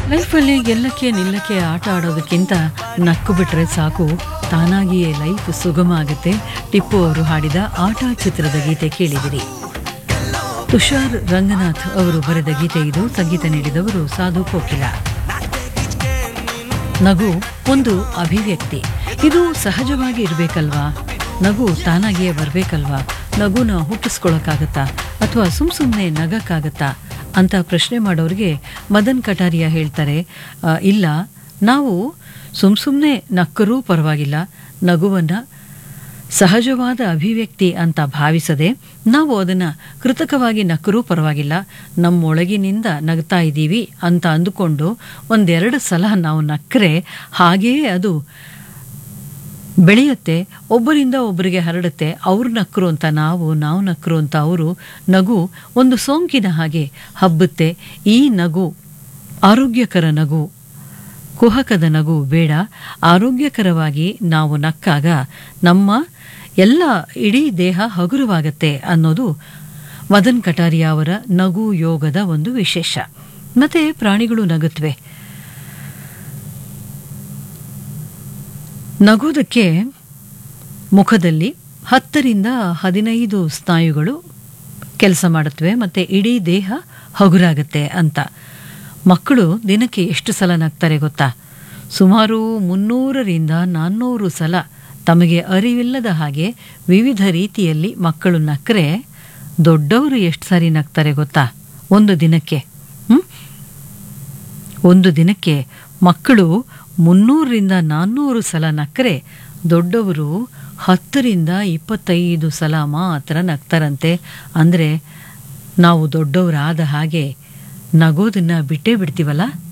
ಲೈಫಲ್ಲಿ ಗೆಲ್ಲಕ್ಕೆ ನಿಲ್ಲಕ್ಕೆ ಆಟ ಆಡೋದಕ್ಕಿಂತ ನಕ್ಕು ಬಿಟ್ರೆ ಸಾಕು ತಾನಾಗಿಯೇ ಲೈಫ್ ಸುಗಮ ಆಗುತ್ತೆ ಟಿಪ್ಪು ಅವರು ಹಾಡಿದ ಆಟ ಚಿತ್ರದ ಗೀತೆ ಕೇಳಿದಿರಿ ತುಷಾರ್ ರಂಗನಾಥ್ ಅವರು ಬರೆದ ಗೀತೆ ಇದು ಸಂಗೀತ ನೀಡಿದವರು ಸಾಧು ಕೋಕಿಲ ನಗು ಒಂದು ಅಭಿವ್ಯಕ್ತಿ ಇದು ಸಹಜವಾಗಿ ಇರಬೇಕಲ್ವಾ ನಗು ತಾನಾಗಿಯೇ ಬರಬೇಕಲ್ವಾ ನಗುನ ಹುಟ್ಟಿಸ್ಕೊಳಕ್ಕಾಗತ್ತಾ ಅಥವಾ ಸುಮ್ ಸುಮ್ಮನೆ ನಗಕ್ಕಾಗತ್ತಾ ಅಂತ ಪ್ರಶ್ನೆ ಮಾಡೋರಿಗೆ ಮದನ್ ಕಟಾರಿಯ ಹೇಳ್ತಾರೆ ಆ, ಇಲ್ಲ ನಾವು ಸುಮ್ ಸುಮ್ಮನೆ ನಕ್ಕರೂ ಪರವಾಗಿಲ್ಲ ನಗುವನ್ನು ಸಹಜವಾದ ಅಭಿವ್ಯಕ್ತಿ ಅಂತ ಭಾವಿಸದೆ ನಾವು ಅದನ್ನು ಕೃತಕವಾಗಿ ನಕ್ಕರೂ ಪರವಾಗಿಲ್ಲ ನಮ್ಮೊಳಗಿನಿಂದ ನಗ್ತಾ ಇದ್ದೀವಿ ಅಂತ ಅಂದುಕೊಂಡು ಒಂದೆರಡು ಸಲ ನಾವು ನಕ್ಕರೆ ಹಾಗೆಯೇ ಅದು ಬೆಳೆಯುತ್ತೆ ಒಬ್ಬರಿಂದ ಒಬ್ಬರಿಗೆ ಹರಡುತ್ತೆ ಅವ್ರು ನಕ್ಕರು ಅಂತ ನಾವು ನಾವು ನಕ್ಕರು ಅಂತ ಅವರು ನಗು ಒಂದು ಸೋಂಕಿನ ಹಾಗೆ ಹಬ್ಬುತ್ತೆ ಈ ನಗು ಆರೋಗ್ಯಕರ ನಗು ಕುಹಕದ ನಗು ಬೇಡ ಆರೋಗ್ಯಕರವಾಗಿ ನಾವು ನಕ್ಕಾಗ ನಮ್ಮ ಎಲ್ಲ ಇಡೀ ದೇಹ ಹಗುರವಾಗತ್ತೆ ಅನ್ನೋದು ಮದನ್ ಕಟಾರಿಯ ಅವರ ನಗು ಯೋಗದ ಒಂದು ವಿಶೇಷ ಮತ್ತೆ ಪ್ರಾಣಿಗಳು ನಗುತ್ತವೆ ನಗೋದಕ್ಕೆ ಮುಖದಲ್ಲಿ ಹತ್ತರಿಂದ ಹದಿನೈದು ಸ್ನಾಯುಗಳು ಕೆಲಸ ಮಾಡುತ್ತವೆ ಮತ್ತು ಇಡೀ ದೇಹ ಹಗುರಾಗತ್ತೆ ಅಂತ ಮಕ್ಕಳು ದಿನಕ್ಕೆ ಎಷ್ಟು ಸಲ ನಗ್ತಾರೆ ಗೊತ್ತಾ ಸುಮಾರು ಮುನ್ನೂರರಿಂದ ನಾನ್ನೂರು ಸಲ ತಮಗೆ ಅರಿವಿಲ್ಲದ ಹಾಗೆ ವಿವಿಧ ರೀತಿಯಲ್ಲಿ ಮಕ್ಕಳು ನಕ್ಕರೆ ದೊಡ್ಡವರು ಎಷ್ಟು ಸಾರಿ ನಗ್ತಾರೆ ಗೊತ್ತಾ ಒಂದು ದಿನಕ್ಕೆ ಹ್ಮ್? ಒಂದು ದಿನಕ್ಕೆ ಮಕ್ಕಳು ಮುನ್ನೂರರಿಂದ ನಾನ್ನೂರು ಸಲ ನಕ್ಕರೆ ದೊಡ್ಡವರು ಹತ್ತರಿಂದ ಇಪ್ಪತ್ತೈದು ಸಲ ಮಾತ್ರ ನಗ್ತಾರಂತೆ ಅಂದರೆ ನಾವು ದೊಡ್ಡವರಾದ ಹಾಗೆ ನಗೋದನ್ನು ಬಿಟ್ಟೇ ಬಿಡ್ತೀವಲ್ಲ